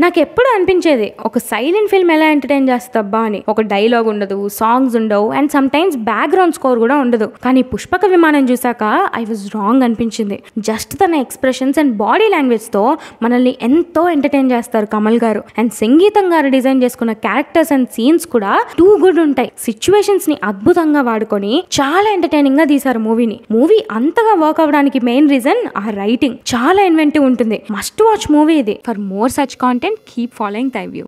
నాకు ఎప్పుడు అనిపించేది ఒక సైలెంట్ ఫిల్మ్ ఎలా ఎంటర్టైన్ చేస్తబ్బా అని ఒక డైలాగ్ ఉండదు సాంగ్స్ ఉండవు and sometimes background score కూడా ఉండదు కానీ పుష్పక విమానం చూసాక ఐ వాజ్ రాంగ్ అనిపించింది జస్ట్ తన ఎక్స్ప్రెషన్స్ అండ్ బాడీ లాంగ్వేజ్ తో మనల్ని ఎంతో ఎంటర్టైన్ చేస్తారు కమల్ గారు అండ్ సంగీతం గారు డిజైన్ చేసుకున్న క్యారెక్టర్స్ అండ్ సీన్స్ కూడా టూ గుడ్ ఉంటాయి సిచ్యువేషన్స్ ని అద్భుతంగా వాడుకొని చాలా ఎంటర్టైనింగ్ గా తీశారు మూవీని మూవీ అంతగా వర్క్ అవడానికి మెయిన్ రీజన్ ఆ రైటింగ్ చాలా ఇన్వెంటివ్ ఉంటుంది మస్ట్ వాచ్ మూవీ ఇది for more such content keep following టైవ్ వ్యూ